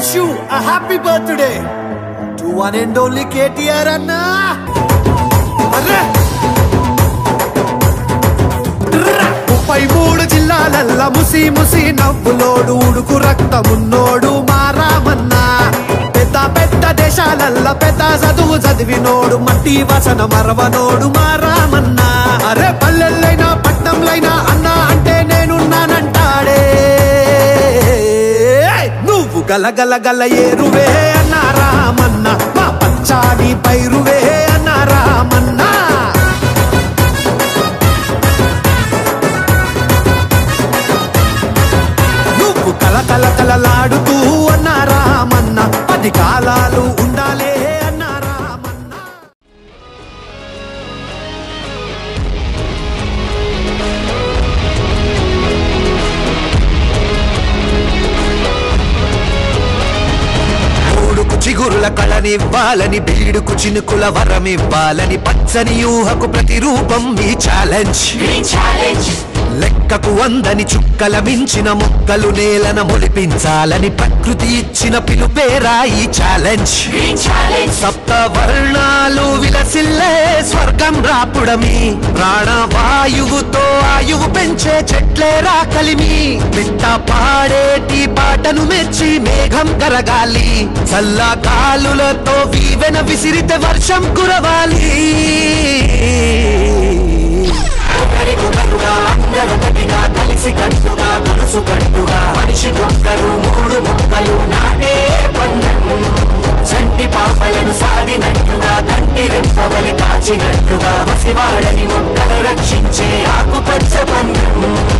Wish you a happy birthday to one and only KTR అన్నా అర్రే ముప్పై మూడు జిల్లాలల్ల ముసి ముసి నవ్వులోడు ఉడుకు రక్తమున్నోడు మారామన్నా పెద్ద పెద్ద దేశాలల్ల పెద్ద చదువు చదివినోడు మట్టి వసన మరవనోడు మారామన్నా అరే పల్లెల్లైనా పట్నంలైనా అన్నా అంటే నేనున్నానంటాడే నువ్వు గల గల గల ఏరువే అన్నా రామన్న మా పచ్చాని పైరువే అన్నా రామన్నా నువ్వు కల కల కలలాడుతూ అన్నారామన్న పది కాలాలు ఉండాలే అన్నారామన్న మూడుకు చిగురుల కళనివ్వాలని బీడుకు చినుకుల వరమివ్వాలని పచ్చని ఊహకు ప్రతిరూపం మీ ఛాలెంజ్ లెక్కకు వందని చుక్కల మించిన మొక్కలు నేలన మొలిపించాలని ప్రకృతి ఇచ్చిన పిలుపేరా ఈ ఛాలెంజ్ సప్త వర్ణాలు విలసిల్లే స్వర్గం రాపుడమి ప్రాణవాయువుతో ఆయువు పెంచే చెట్లే రాకలిమి పిట్ట పాడేటి పాటను మెచ్చి మేఘం కరగాలి చల్ల కాలులతో వీవెన విసిరితే వర్షం కురవాలి ఒకరికొకరుగా అందరూ ఒకటిగా కలిసి కట్టుగా మనసు కట్టుగా మనిషి మొక్కలు మూడు మొక్కలు నాటే పందెం చంటి పాపలను సాగినట్టుగా కంటి రెప్పవలి కాచినట్టుగా పసివాడని మొక్కలు రక్షించే ఆకుపచ్చ పందెం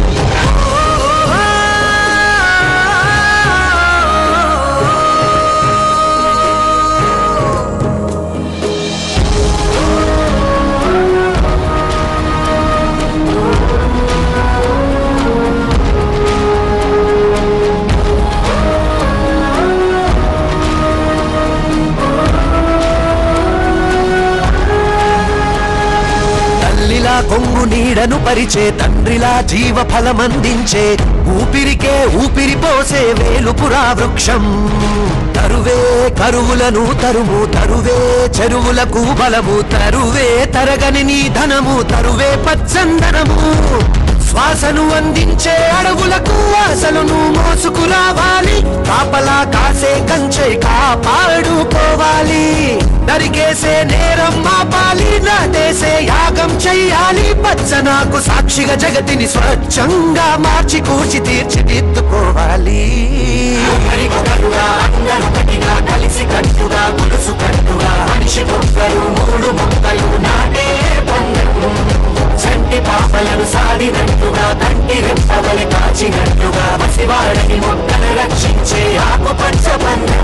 తల్లిలా కొంగు నీడను పరిచే తండ్రిలా జీవ ఫలమందించే ఊపిరికే ఊపిరి పోసే వేలుపురా వృక్షం తరువే కరువులను తరుము తరువే చెరువులకు బలము తరువే తరగని నీ ధనము తరువే పచ్చందనము శ్వాసను అందించే అడవులకు ఆశలను మోసుకురావాలి కాపలా కాసే కంచె కాపాడుకోవాలి నరికేసే నేరం మాపాలి నాటేసే యాగం చెయ్యాలి పచ్చనాకు సాక్షిగా జగతిని స్వచ్ఛంగా మార్చి కూర్చి తీర్చిదిద్దుకోవాలి ఒకరికొకరుగా అందరూ ఒకటిగా కలిసి కట్టుగా గురుసు కట్టుగా మనిషి మొక్కలు మూడు మొక్కలు నాటే పందెం చంటి పాపలను సాడినట్టుగా కంటి రెప్పవలి కాచినట్టుగా పసివాడని మొక్కలు రక్షించే ఆకుపచ్చ పందెం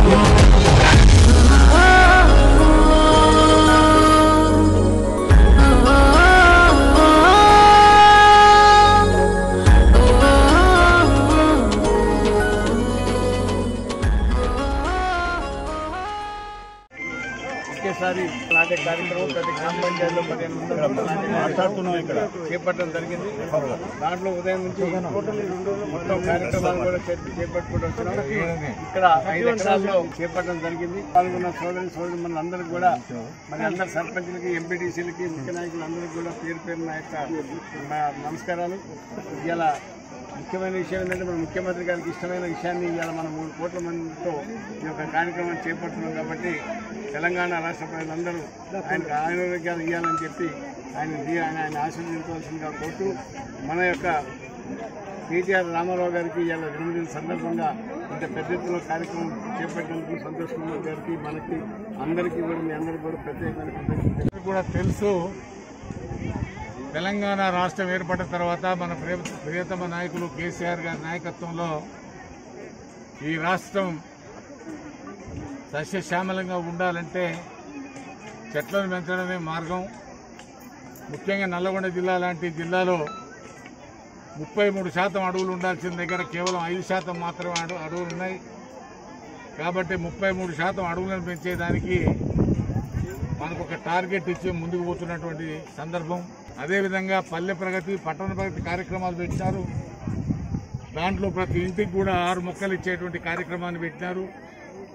ఒకేసారి నాటే కార్యక్రమం ప్రతి గ్రామ పంచాయతీలో పదిహేను వందల మాట్లాడుతున్నాం ఇక్కడ చేపట్టడం జరిగింది దాంట్లో ఉదయం నుంచి మొత్తం కార్యక్రమాలు కూడా చే- చేపట్టుకుంటూ వస్తున్నాం ఇక్కడ ఐదు ఎకరాల్లో చేపట్టడం జరిగింది పాల్గొన్న సోదరి సోదరి మన అందరికి కూడా మన అందరి సర్పంచులకి ఎంపీటీసీలకి ముఖ్య నాయకులందరికీ కూడా పేరు పేరు నా యొక్క నా నమస్కారాలు ఇలా ముఖ్యమైన విషయం ఏంటంటే మన ముఖ్యమంత్రి గారికి ఇష్టమైన విషయాన్ని ఇవాళ మనం మూడు కోట్ల మందితో ఈ యొక్క కార్యక్రమం చేపడుతున్నాం కాబట్టి తెలంగాణ రాష్ట్ర ప్రజలందరూ ఆయనకు ఆరోగ్యాలు ఇవ్వాలని చెప్పి ఆయన దీ- ఆయన ఆయన ఆశీర్వదించవలసిందిగా కోరుతూ మన యొక్క కేటీఆర్ రామారావు గారికి ఇవాళ జన్మదిన సందర్భంగా ఇంత పెద్ద ఎత్తున కార్యక్రమం చేపట్టినందుకు సంతోష్ కుమార్ గారికి మనకి అందరికీ కూడా మీ అందరికీ కూడా ప్రత్యేకమైన కృతజ్ఞతలు. కూడా తెలుసు తెలంగాణ రాష్ట్రం ఏర్పడిన తర్వాత మన ప్రియ ప్రియతమ నాయకులు కేసీఆర్ గారి నాయకత్వంలో ఈ రాష్ట్రం సస్యశ్యామలంగా ఉండాలంటే చెట్లను పెంచడమే మార్గం ముఖ్యంగా నల్లగొండ జిల్లా లాంటి జిల్లాలో ముప్పై మూడు శాతం అడవులు ఉండాల్సిన దగ్గర కేవలం ఐదు శాతం మాత్రమే అడవు అడవులు ఉన్నాయి కాబట్టి ముప్పై మూడు శాతం అడవులను పెంచేదానికి మనకు ఒక టార్గెట్ ఇచ్చి ముందుకు పోతున్నటువంటి సందర్భం అదేవిధంగా పల్లె ప్రగతి పట్టణ ప్రగతి కార్యక్రమాలు పెట్టినారు దాంట్లో ప్రతి ఇంటికి కూడా ఆరు మొక్కలు ఇచ్చేటువంటి కార్యక్రమాన్ని పెట్టినారు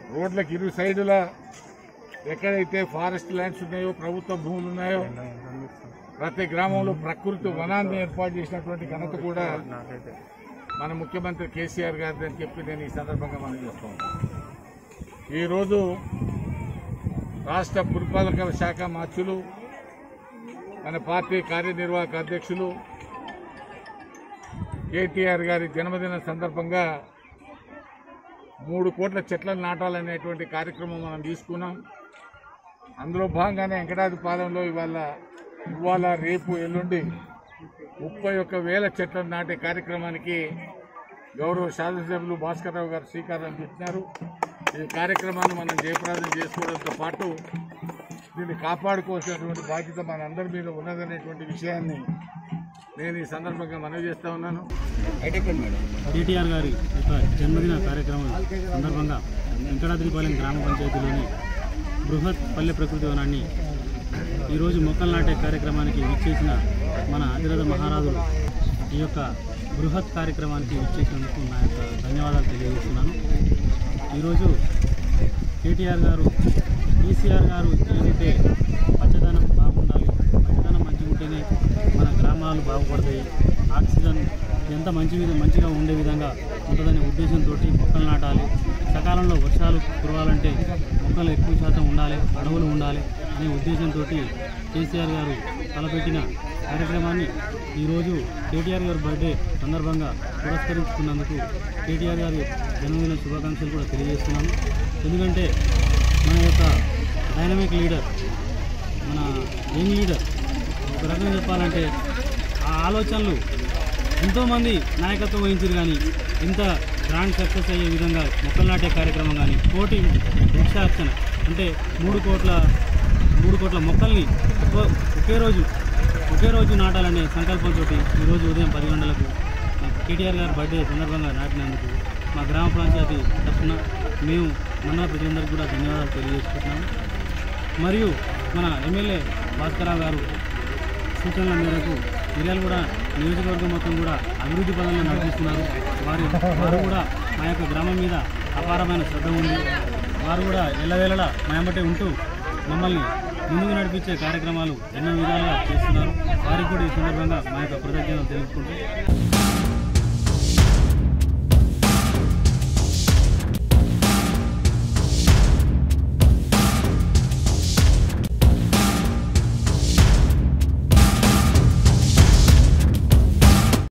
రోడ్లకు ఇరు సైడుల ఎక్కడైతే ఫారెస్ట్ ల్యాండ్స్ ఉన్నాయో ప్రభుత్వ భూములు ఉన్నాయో ప్రతి గ్రామంలో ప్రకృతి వనాన్ని ఏర్పాటు చేసినటువంటి ఘనత కూడా మన ముఖ్యమంత్రి కేసీఆర్ గారిది అని చెప్పి నేను ఈ సందర్భంగా మనం చేస్తూ ఉన్నాను ఈరోజు రాష్ట్ర పురపాలక శాఖ మార్చులు మన పార్టీ కార్యనిర్వాహక అధ్యక్షులు కేటీఆర్ గారి జన్మదిన సందర్భంగా మూడు కోట్ల చెట్లను నాటాలనేటువంటి కార్యక్రమం మనం తీసుకున్నాం అందులో భాగంగానే వెంకటాద్రి పాలెంలో ఇవాళ ఇవాళ రేపు ఎల్లుండి ముప్పై ఒక్క వేల చెట్లను నాటే కార్యక్రమానికి గౌరవ శాసనసభ్యులు భాస్కర్రావు గారు శ్రీకారం చుట్టినారు ఈ కార్యక్రమాన్ని మనం జయప్రదం చేసుకోవడంతో పాటు దీన్ని కాపాడుకోవాల్సినటువంటి బాధ్యత మనందరి మీద ఉన్నదనేటువంటి విషయాన్ని నేను ఈ సందర్భంగా మనవి చేస్తా ఉన్నాను కేటీఆర్ గారి యొక్క జన్మదిన కార్యక్రమం సందర్భంగా వెంకటాద్రిపాలెం గ్రామ పంచాయతీలోని బృహత్ పల్లె ప్రకృతి వనాన్ని ఈరోజు మొక్కలు నాటే కార్యక్రమానికి విచ్చేసిన మన అధిరథ మహారాజులు ఈ యొక్క బృహత్ కార్యక్రమానికి విచ్చేసినందుకు నా యొక్క ధన్యవాదాలు తెలియజేస్తున్నాను ఈరోజు కేటీఆర్ గారు కేసీఆర్ గారు ఏదైతే పచ్చదనం బాగుండాలి పచ్చదనం మంచిగా ఉంటేనే మన గ్రామాలు బాగుపడతాయి ఆక్సిజన్ ఎంత మంచి విధ- మంచిగా ఉండే విధంగా ఉంటుందనే ఉద్దేశంతో మొక్కలు నాటాలి సకాలంలో వర్షాలు కురవాలంటే మొక్కలు ఎక్కువ శాతం ఉండాలి అడవులు ఉండాలి అనే ఉద్దేశంతో కేసీఆర్ గారు తలపెట్టిన కార్యక్రమాన్ని ఈరోజు కేటీఆర్ గారి బర్త్డే సందర్భంగా పురస్కరించుకున్నందుకు కేటీఆర్ గారి జన్మదిన శుభాకాంక్షలు కూడా తెలియజేస్తున్నాను ఎందుకంటే మన యొక్క డైనమిక్ లీడర్ మన యంగ్ లీడర్ ఒక రకంగా చెప్పాలంటే ఆ ఆలోచనలు ఎంతోమంది నాయకత్వం వహించారు కానీ ఇంత గ్రాండ్ సక్సెస్ అయ్యే విధంగా మొక్కలు నాటే కార్యక్రమం కానీ కోటి వృక్షార్చన అంటే మూడు కోట్ల మూడు కోట్ల మొక్కల్ని ఒక్కో- ఒకే రోజు ఒకే రోజు నాటాలనే సంకల్పంతో ఈరోజు ఉదయం పది గంటలకు కేటీఆర్ గారి బర్త్డే సందర్భంగా నాటినందుకు మా గ్రామ పంచాయతీ తరఫున మేము మన ప్రజలందరికీ కూడా ధన్యవాదాలు తెలియజేసుకుంటున్నాము మరియు మన ఎమ్మెల్యే భాస్కరరావు గారు సూచనల మేరకు మిర్యాలు కూడా నియోజకవర్గం మొత్తం కూడా అభివృద్ధి పదంలో నడిపిస్తున్నారు వారి వారు కూడా మా యొక్క గ్రామం మీద అపారమైన శ్రద్ధ ఉంది వారు కూడా ఎల్లవేళలా మా వెంబటే ఉంటూ మమ్మల్ని ముందుకు నడిపించే కార్యక్రమాలు ఎన్నో విధాలుగా చేస్తున్నారు వారికి కూడా ఈ సందర్భంగా మా యొక్క కృతజ్ఞతలు తెలుపుకుంటూ